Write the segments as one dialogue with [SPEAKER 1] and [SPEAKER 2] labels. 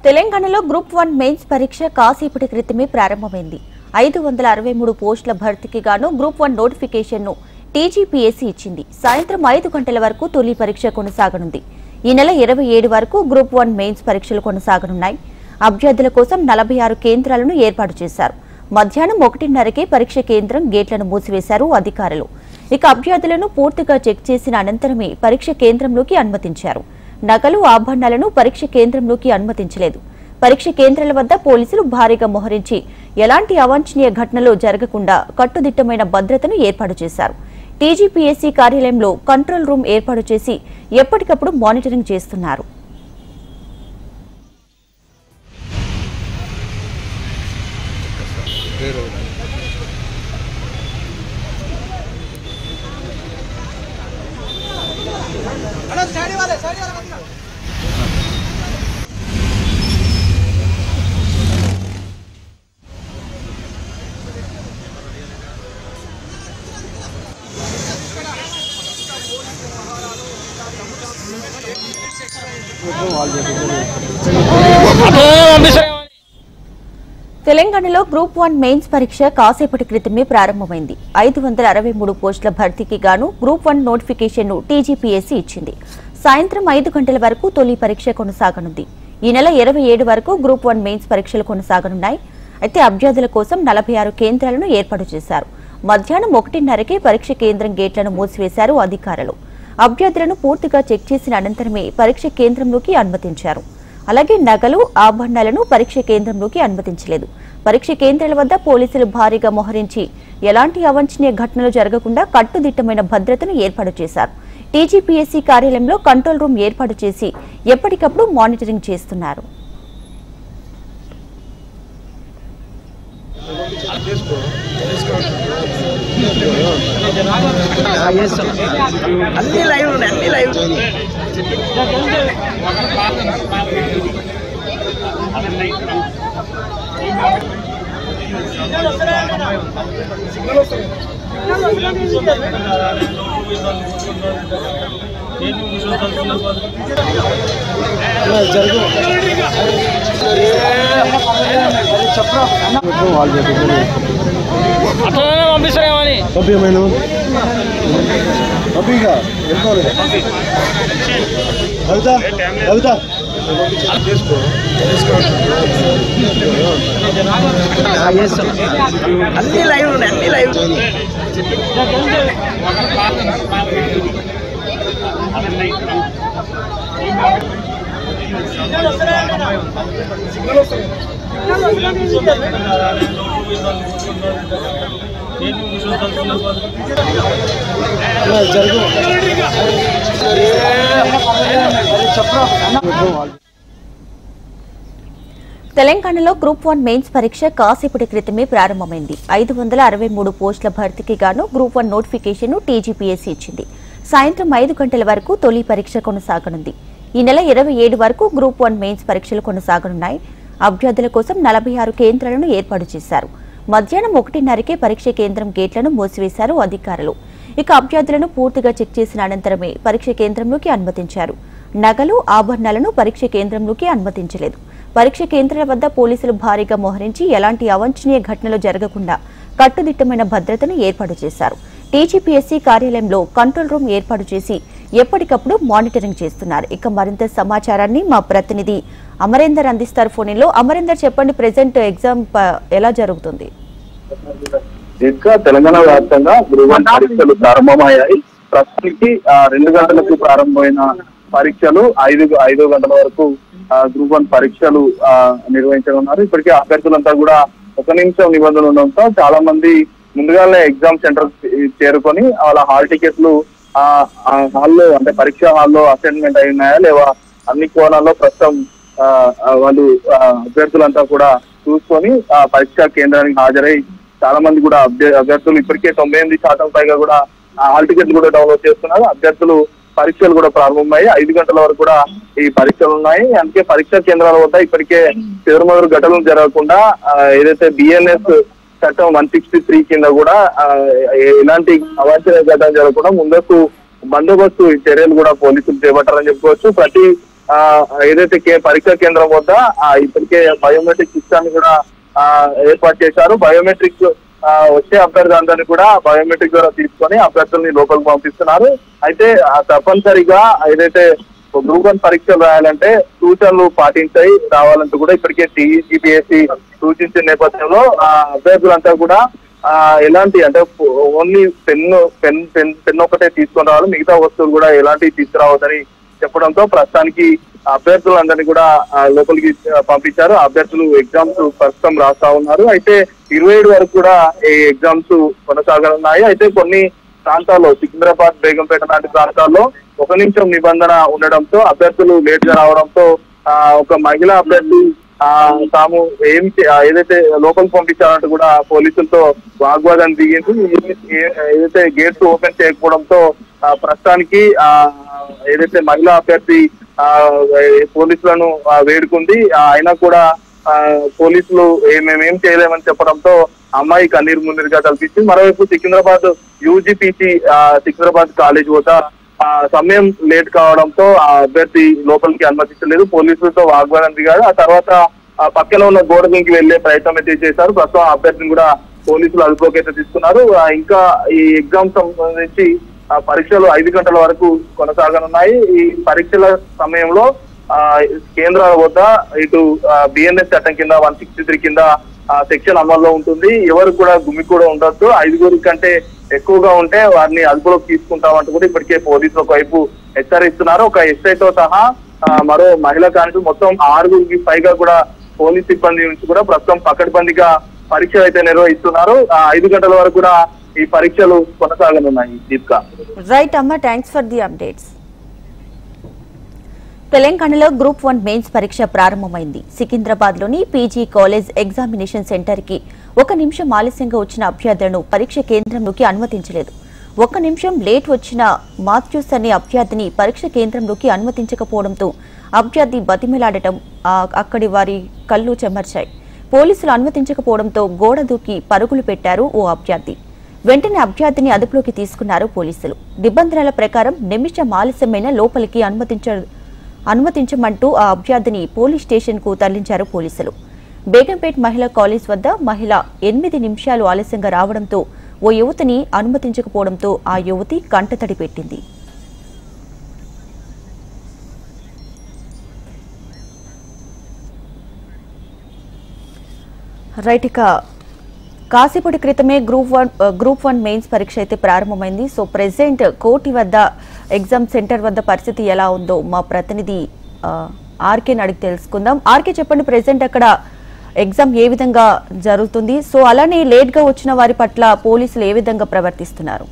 [SPEAKER 1] తెలంగాణలో group one mains పరీక్ష కాసేపటి క్రితమే ప్రారంభమైంది ఐదు వందల అరవై మూడు పోస్టుల భర్తీకి గాను గ్రూప్ వన్ నోటిఫికేషన్ను టీజీపీఎస్సీ ఇచ్చింది సాయంత్రం ఐదు గంటల వరకు తొలి పరీక్ష కొనసాగనుంది ఈ నెల ఇరవై ఏడు వరకు గ్రూప్ వన్ మెయిన్స్ పరీక్షలు కొనసాగనున్నాయి అభ్యర్థుల కోసం నలభై ఆరు కేంద్రాలను ఏర్పాటు చేశారు మధ్యాహ్నం ఒకటిన్నరకే పరీక్ష కేంద్రం గేట్లను మూసివేశారు అధికారులు ఇక అభ్యర్థులను పూర్తిగా చెక్ చేసిన అనంతరమే పరీక్ష కేంద్రంలోకి అనుమతించారు నగలు ఆభరణాలను పరీక్ష కేంద్రంలోకి అనుమతించలేదు పరీక్ష కేంద్రాల వద్ద పోలీసులు భారీగా మోహరించి ఎలాంటి అవాంఛనీయ ఘటనలు జరగకుండా కట్టుదిట్టమైన భద్రతను ఏర్పాటు చేశారు టీజీపీఎస్సీ కార్యాలయంలో కంట్రోల్ రూమ్ ఏర్పాటు చేసి ఎప్పటికప్పుడు మానిటరింగ్ చేస్తున్నారు తెలంగాణలో గ్రూప్ వన్ మెయిన్స్ పరీక్ష కాసేపటి క్రితమే ప్రారంభమైంది ఐదు వందల అరవై మూడు పోస్టుల భర్తీకి గాను గ్రూప్ వన్ నోటిఫికేషన్ను టీజీపీఎస్సీ ఇచ్చింది సాయంత్రం ఐదు గంటల వరకు తొలి పరీక్ష కొనసాగనుంది ఈ నెల ఇరవై ఏడు వరకు గ్రూప్ వన్ మెయిన్స్ పరీక్షలు కొనసాగనున్నాయి అయితే అభ్యర్థుల కోసం నలభై ఆరు కేంద్రాలను ఏర్పాటు చేశారు మధ్యాహ్నం ఒకటిన్నరకే పరీక్ష కేంద్రం గేట్లను మూసివేశారు అధికారులు అభ్యర్థులను పూర్తిగా చెక్ చేసిన అనంతరమే పరీక్ష కేంద్రంలోకి అనుమతించారు అలాగే నగలు ఆభరణాలను పరీక్ష కేంద్రంలోకి అనుమతించలేదు పరీక్ష కేంద్రాల వద్ద పోలీసులు భారీగా మోహరించి ఎలాంటి అవాంఛనీయ ఘటనలు జరగకుండా కట్టుదిట్టమైన భద్రతను ఏర్పాటు చేశారు టీజీపీఎస్సీ కార్యాలయంలో కంట్రోల్ రూమ్ ఏర్పాటు చేసి ఎప్పటికప్పుడు మానిటరింగ్ చేస్తున్నారు
[SPEAKER 2] అన్ని లైవ్ ఉన్నాయి అన్ని లైవ్
[SPEAKER 3] అట్లనే పంపిస్తారేమని
[SPEAKER 4] పంపించమేను పంపిగా వెళ్ళిపోవాలి కవిత కవిత
[SPEAKER 2] అన్ని లైవ్ ఉన్నాయి అన్ని లైవ్
[SPEAKER 4] జరుగు
[SPEAKER 1] తెలంగాణలో గ్రూప్ వన్ మెయిన్స్ పరీక్ష కాసేపటి క్రితమే ప్రారంభమైంది ఐదు వందల అరవై మూడు పోస్టుల భర్తీకి గాను గ్రూప్ వన్ నోటిఫికేషన్ టీజీపీఎస్సీ ఇచ్చింది సాయంత్రం ఐదు గంటల వరకు తొలి పరీక్ష కొనసాగనుంది ఈ నెల ఇరవై ఏడు వరకు గ్రూప్ వన్ మెయిన్స్ పరీక్షలు కొనసాగనున్నాయి అభ్యర్థుల కోసం నలభై ఆరు కేంద్రాలను ఏర్పాటు చేశారు మధ్యాహ్నం ఒకటిన్నరకే పరీక్ష కేంద్రం గేట్లను మూసివేశారు అధికారులు ఇక అభ్యర్థులను పూర్తిగా చెక్ చేసిన అనంతరమే పరీక్ష కేంద్రంలోకి అనుమతించారు నగలు ఆభరణాలను పరీక్ష కేంద్రంలోకి అనుమతించలేదు పరీక్ష కేంద్రాల వద్ద పోలీసులు భారీగా మోహరించి ఎలాంటి అవాంఛనీయ ఘటనలు జరగకుండా కట్టుదిట్టమైన భద్రతను ఏర్పాటు చేశారు టీజీపీఎస్సీ కార్యాలయంలో కంట్రోల్ రూమ్ ఏర్పాటు చేసి ఎప్పటికప్పుడు మానిటరింగ్ చేస్తున్నారు ఇక మరింత సమాచారాన్ని మా ప్రతినిధి అమరేందర్ అందిస్తారు ఫోన్లో అమరేందర్ చెప్పండి ప్రెసెంట్ ఎగ్జామ్ ప- ఎలా జరుగుతుంది
[SPEAKER 5] ఇంకా తెలంగాణ వ్యాప్తంగా గురువారం పరీక్షలు ప్రారంభమయ్యాయి ప్రస్తుతానికి ఆ, రెండు గంటలకు ప్రారంభమైన పరీక్షలు ఐదు ఐదు గంటల వరకు ఆ, గ్రూప్ వన్ పరీక్షలు ఆ, నిర్వహించనున్నారు ఇప్పటికే అభ్యర్థులంతా కూడా ఒక నిమిషం నిబంధనలు ఉండడంతో చాలా మంది ముందుగానే ఎగ్జామ్ సెంటర్ చేరుకొని వాళ్ళ హాల్ టికెట్లు ఆ ఆ హాల్లో అంటే పరీక్ష హాల్లో అసైన్మెంట్ అయి ఉన్నాయా లేవా అన్ని కోణాల్లో ప్రస్తుతం ఆ, ఆ, వాళ్ళు ఆ, అభ్యర్థులంతా కూడా చూసుకొని ఆ పరీక్షా కేంద్రానికి హాజరై చాలా మంది కూడా అభ్య- అభ్యర్థులు ఇప్పటికే తొంభై ఎనిమిది శాతం పైగా కూడా ఆ హాల్ టికెట్లు కూడా డౌన్లోడ్ చేస్తున్నారు అభ్యర్థులు పరీక్షలు కూడా ప్రారంభమయ్యాయి ఐదు గంటల వరకు కూడా ఈ పరీక్షలు ఉన్నాయి అందుకే పరీక్షా కేంద్రాల వద్ద ఇప్పటికే చెదురుమదురు ఘటనలు జరగకుండా ఆ, ఏదైతే బిఎన్ఎస్ చట్టం వన్ సిక్స్టీ త్రీ కింద కూడా ఆ, ఎ- ఎలాంటి అవాంఛనీయ ఘటన జరగకుండా ముందస్తు బందోబస్తు చర్యలు కూడా పోలీసులు చేపట్టారని చెప్పుకోవచ్చు ప్రతి ఆ, ఏదైతే కే- పరీక్షా కేంద్రం వద్ద ఆ, ఇప్పటికే బయోమెట్రిక్ సిస్టమ్ కూడా ఆ, ఏర్పాటు చేశారు బయోమెట్రిక్ ఆ, వచ్చే అభ్యర్థి అందరినీ కూడా బయోమెట్రిక్ ద్వారా తీసుకొని అభ్యర్థుల్ని లోపలికి పంపిస్తున్నారు అయితే ఆ, తప్పనిసరిగా ఏదైతే గ్రూప్ వన్ పరీక్షలు రాయాలంటే సూచనలు పాటించాయి రావాలంటూ కూడా ఇప్పటికే టీజీపీఎస్సీ సూచించిన నేపథ్యంలో ఆ అభ్యర్థులంతా కూడా ఆ ఎలాంటి అంటే only pen pen pen pen ఒకటే తీసుకొని రావాలి మిగతా వస్తువులు కూడా ఎలాంటివి తీసుకురావద్దని చెప్పడంతో ప్రస్తుతానికి అభ్యర్థులందరినీ కూడా ఆ, లోపలికి ఆ, పంపించారు అభ్యర్థులు ఎగ్జామ్స్ ప్రస్తుతం రాస్తా ఉన్నారు అయితే ఇరవై ఏడు వరకు కూడా ఈ ఎగ్జామ్స్ కొనసాగనున్నాయి అయితే కొన్ని ప్రాంతాల్లో సికింద్రాబాద్ బేగంపేట లాంటి ప్రాంతాల్లో ఒక నిమిషం నిబంధన ఉండడంతో అభ్యర్థులు లేట్ గా రావడంతో ఆ, ఒక మహిళా అభ్యర్థి ఆ తాము ఏం చే- ఆ, ఏదైతే లోపలికి పంపించాలంటూ కూడా పోలీసులతో వాగ్వాదం దిగింది ఏ- ఏ- ఏదైతే గేట్స్ ఓపెన్ చేయకపోవడంతో ఆ, ప్రస్తుతానికి ఆ ఏదైతే మహిళా అభ్యర్థి ఆ ఏ- పోలీసులను ఆ, వేడుకుంది ఆ, అయినా కూడా ఆ, పోలీసులు ఏ- మేమేం చేయలేమని చెప్పడంతో అమ్మాయి కన్నీరు మున్నీరుగా కల్పించింది మరోవైపు సికింద్రాబాద్ యూజీపీసీ సికింద్రాబాద్ కాలేజ్ వద్ద ఆ సమయం లేట్ కావడంతో ఆ అభ్యర్థి లోపలికి అనుమతించలేదు పోలీసులతో వాగ్వాదం దిగాడు ఆ తర్వాత ఆ పక్కన ఉన్న గోడ దీనికి వెళ్లే ప్రయత్నం అయితే చేశారు ప్రస్తుతం ఆ అభ్యర్థిని కూడా పోలీసులు అదుపులోకి అయితే తీసుకున్నారు ఆ, ఇంకా ఈ ఎగ్జామ్ సంబంధించి ఆ పరీక్షలు ఐదు గంటల వరకు కొనసాగనున్నాయి ఈ పరీక్షల సమయంలో ఆ కేంద్రాల వద్ద ఇటు బిఎన్ఎస్ చట్టం కింద వన్ సిక్స్టీ త్రీ కింద ఆ సెక్షన్ అమల్లో ఉంటుంది ఎవరు కూడా గుమి కూడా ఉండొద్దు ఐదుగురి కంటే ఎక్కువగా ఉంటే వారిని అదుపులోకి తీసుకుంటామంటూ కూడా ఇప్పటికే పోలీసులు ఒకవైపు హెచ్చరిస్తున్నారు ఒక ఎస్ఐతో సహా ఆ, మరో మహిళా కానిస్టేబుల్ మొత్తం ఆరుగురికి పైగా కూడా పోలీస్ సిబ్బంది నుంచి కూడా ప్రస్తుతం పకడ్బందీగా పరీక్షలు అయితే నిర్వహిస్తున్నారు ఆ, ఐదు గంటల వరకు కూడా ఈ పరీక్షలు కొనసాగనున్నాయి దీప్కా
[SPEAKER 1] రైట్ అమ్మ థ్యాంక్స్ ఫర్ ది అప్డేట్స్ తెలంగాణలో గ్రూప్ వన్ మెయిన్స్ పరీక్ష ప్రారంభమైంది సికింద్రాబాద్ లోని పీజీ కాలేజ్ ఎగ్జామినేషన్ సెంటర్ కి ఒక నిమిషం ఆలస్యంగా వచ్చిన అభ్యర్థులను పరీక్ష కేంద్రంలోకి అనుమతించలేదు ఒక్క నిమిషం లేట్ వచ్చిన మాథ్యూస్ అనే అభ్యర్థిని పరీక్ష కేంద్రంలోకి అనుమతించకపోవడంతో అభ్యర్థి బతిమిలాడటం ఆ, అక్కడి వారి కళ్ళు చెమర్చాయి పోలీసులు అనుమతించకపోవడంతో గోడ దూకి పరుగులు పెట్టారు ఓ అభ్యర్థి వెంటనే అభ్యర్థిని అదుపులోకి తీసుకున్నారు పోలీసులు నిబంధనల ప్రకారం నిమిషం ఆలస్యమైన లోపలికి అనుమతించ అనుమతించమంటూ ఆ అభ్యర్థిని పోలీస్ స్టేషన్ కు తరలించారు పోలీసులు బేగంపేట్ మహిళా కాలేజ్ వద్ద మహిళ ఎనిమిది నిమిషాలు ఆలస్యంగా రావడంతో ఓ యువతిని అనుమతించకపోవడంతో ఆ యువతి కంటతడి పెట్టింది రైట్ ఇక కాసేపటి క్రితమే group one group one mains పరీక్ష అయితే ప్రారంభమైంది సో ప్రెసెంట్ కోటి వద్ద ఎగ్జామ్ సెంటర్ వద్ద పరిస్థితి ఎలా ఉందో మా ప్రతినిధి ఆ, ఆర్కేని అడిగి తెలుసుకుందాం ఆర్కే చెప్పండి ప్రెసెంట్ అక్కడ ఎగ్జామ్ ఏ విధంగా జరుగుతుంది సో అలానే లేట్ గా వచ్చిన వారి పట్ల పోలీసులు ఏ విధంగా ప్రవర్తిస్తున్నారు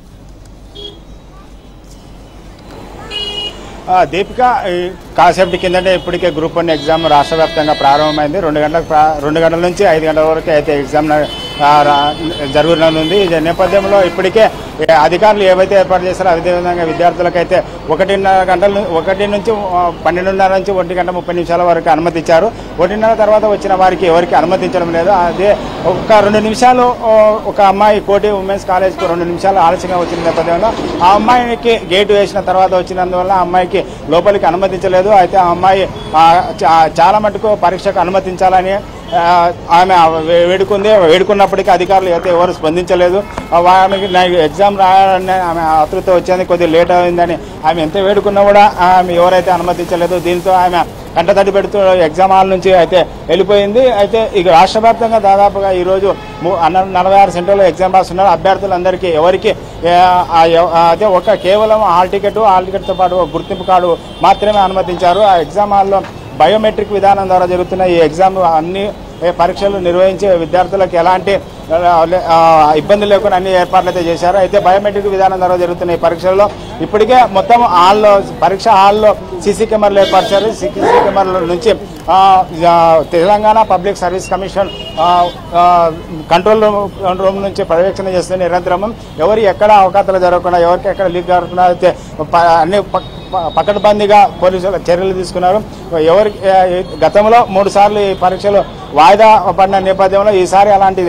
[SPEAKER 6] ఆ, దీపిక ఈ కాసేపటి కిందటే ఇప్పటికే గ్రూప్ వన్ ఎగ్జామ్ రాష్ట్ర వ్యాప్తంగా ప్రారంభమైంది రెండు గంటలకు ప్రా- రెండు గంటల నుంచి ఐదు గంటల వరకు అయితే ఎగ్జామ్ న- ఆ, రా- జరగనుంది ఈ నేపథ్యంలో ఇప్పటికే ఏ అధికారులు ఏవైతే ఏర్పాటు చేస్తారో అదే విధంగా విద్యార్థులకైతే ఒకటిన్నర గంటల ను- ఒకటి నుంచి ఆ, పన్నెండున్నర నుంచి ఒంటి గంట ముప్పై నిమిషాల వరకు అనుమతించారు ఒకటిన్నర తర్వాత వచ్చిన వారికి ఎవరికి అనుమతించడం లేదు అదే ఒక రెండు నిమిషాలు ఓ, ఒక అమ్మాయి కోటి ఉమెన్స్ కాలేజ్కి రెండు నిమిషాలు ఆలస్యంగా వచ్చిన నేపథ్యంలో ఆ అమ్మాయికి గేటు వేసిన తర్వాత వచ్చినందువల్ల ఆ అమ్మాయికి లోపలికి అనుమతించలేదు అయితే ఆ అమ్మాయి ఆ, చా- చాలా మటుకు పరీక్షకు అనుమతించాలని ఆ, ఆమె వే- వేడుకుంది వేడుకున్నప్పటికీ అధికారులు అయితే ఎవరు స్పందించలేదు ఆ, ఆమెకి నా ఎగ్జామ్ రాయాలని ఆమె ఆతృత వచ్చేది కొద్దిగా లేట్ అయిందని ఆమె ఎంత వేడుకున్నా కూడా ఆమె ఎవరైతే అనుమతించలేదు దీంతో ఆమె కంటతడి పెడుతూ ఎగ్జామ్ హాల్ నుంచి అయితే వెళ్ళిపోయింది అయితే ఇక రాష్ట్ర వ్యాప్తంగా దాదాపుగా ఈరోజు ము- అన్న- నలభై ఆరు సెంటర్లో ఎగ్జామ్ రాస్తున్నారు అభ్యర్థులందరికీ ఎవరికి ఏ, ఆ ఎవ- ఆ అదే ఒక కేవలం హాల్ టికెట్ హాల్ టికెట్తో పాటు ఒక గుర్తింపు కార్డు మాత్రమే అనుమతించారు ఆ ఎగ్జామ్ హాల్లో బయోమెట్రిక్ విధానం ద్వారా జరుగుతున్న ఈ ఎగ్జామ్ అన్ని ఏ, పరీక్షలు నిర్వహించే విద్యార్థులకు ఎలాంటి ఆ, లే- ఆ, ఇబ్బంది లేకుండా అన్ని ఏర్పాట్లు అయితే చేశారు అయితే బయోమెట్రిక్ విధానం ద్వారా జరుగుతున్న ఈ పరీక్షల్లో ఇప్పటికే మొత్తం హాల్లో పరీక్ష హాల్లో సీసీ కెమెరాలు ఏర్పరిచారు సీసీ కెమెరాల నుంచి ఆ, ఆ, తెలంగాణ పబ్లిక్ సర్వీస్ కమిషన్ ఆ, ఆ, కంట్రోల్ రూమ్ రూమ్ నుంచి పర్యవేక్షణ చేస్తున్న నిరంతరం ఎవరు ఎక్కడ అవకాశాలు జరగకుండా ఎవరికి ఎక్కడ లీక్ జరగకుండా అయితే ప- అన్ని పక్- ప- పకడ్బందీగా పోలీసులు చర్యలు తీసుకున్నారు ఎవరికి ఏ, గతంలో మూడు సార్లు ఈ పరీక్షలు వాయిదా పడిన నేపథ్యంలో ఈసారి అలాంటిది ఎలాంటి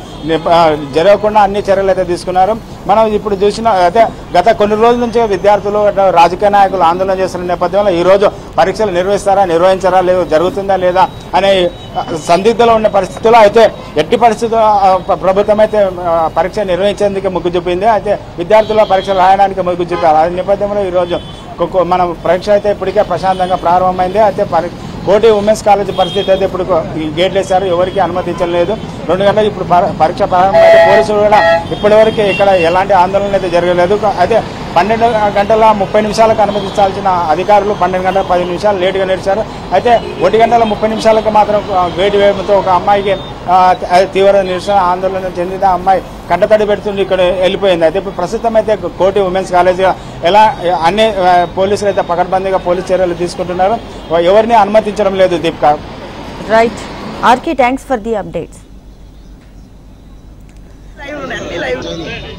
[SPEAKER 6] నిప- ఆ, జరగకుండా అన్ని చర్యలు అయితే తీసుకున్నారు మనం ఇప్పుడు చూసిన అయితే గత కొన్ని రోజుల నుంచి విద్యార్థులు అటు రాజకీయ నాయకులు ఆందోళన చేస్తున్న నేపథ్యంలో ఈ రోజు పరీక్షలు నిర్వహిస్తారా నిర్వహించారా లేదు జరుగుతుందా లేదా అనే ఆ, సందిగ్ధంలో ఉన్న పరిస్థితుల్లో అయితే ఎట్టి పరిస్థితుల్లో ఆ, ప్ర- ప్రభుత్వం అయితే ఆ, పరీక్ష నిర్వహించేందుకు మొగ్గు చూపింది అయితే విద్యార్థుల పరీక్షలు రాయడానికి మొగ్గు చూపారు ఆ నేపథ్యంలో ఈరోజు కొ- మనం పరీక్ష అయితే ఇప్పటికే ప్రశాంతంగా ప్రారంభమైంది అయితే పరి కోటి ఉమెన్స్ కాలేజ్ పరిస్థితి అయితే ఇప్పుడు ఈ గేట్లు వేశారు ఎవరికి అనుమతించలేదు రెండు గంటలకు ఇప్పుడు పర- పరీక్ష ప్రారంభమైతే పోలీసులు కూడా ఇప్పటివరకు ఇక్కడ ఎలాంటి ఆందోళన అయితే జరగలేదు కా- అయితే పన్నెండు గంటల ముప్పై నిమిషాలకు అనుమతించాల్సిన అధికారులు పన్నెండు గంటల పది నిమిషాలు లేటుగా నడిచారు అయితే ఒకటి గంటల ముప్పై నిమిషాలకు మాత్రం ఆ, గేటు వేయడంతో ఒక అమ్మాయికి ఆ, అది తీవ్ర నిరసన ఆందోళన చెందిన ఆ అమ్మాయి కంటతడి పెడుతుంది ఇక్కడ వెళ్ళిపోయింది అయితే ఇప్పుడు ప్రస్తుతం అయితే కోటి ఉమెన్స్ కాలేజీగా ఎలా అన్ని ఆ, పోలీసులు అయితే పకడ్బందీగా పోలీస్ చర్యలు తీసుకుంటున్నారు ఎవరిని అనుమతించడం లేదు Deepika
[SPEAKER 1] right RK thanks for the updates
[SPEAKER 2] live ఉన్నాయి అన్ని లైవ్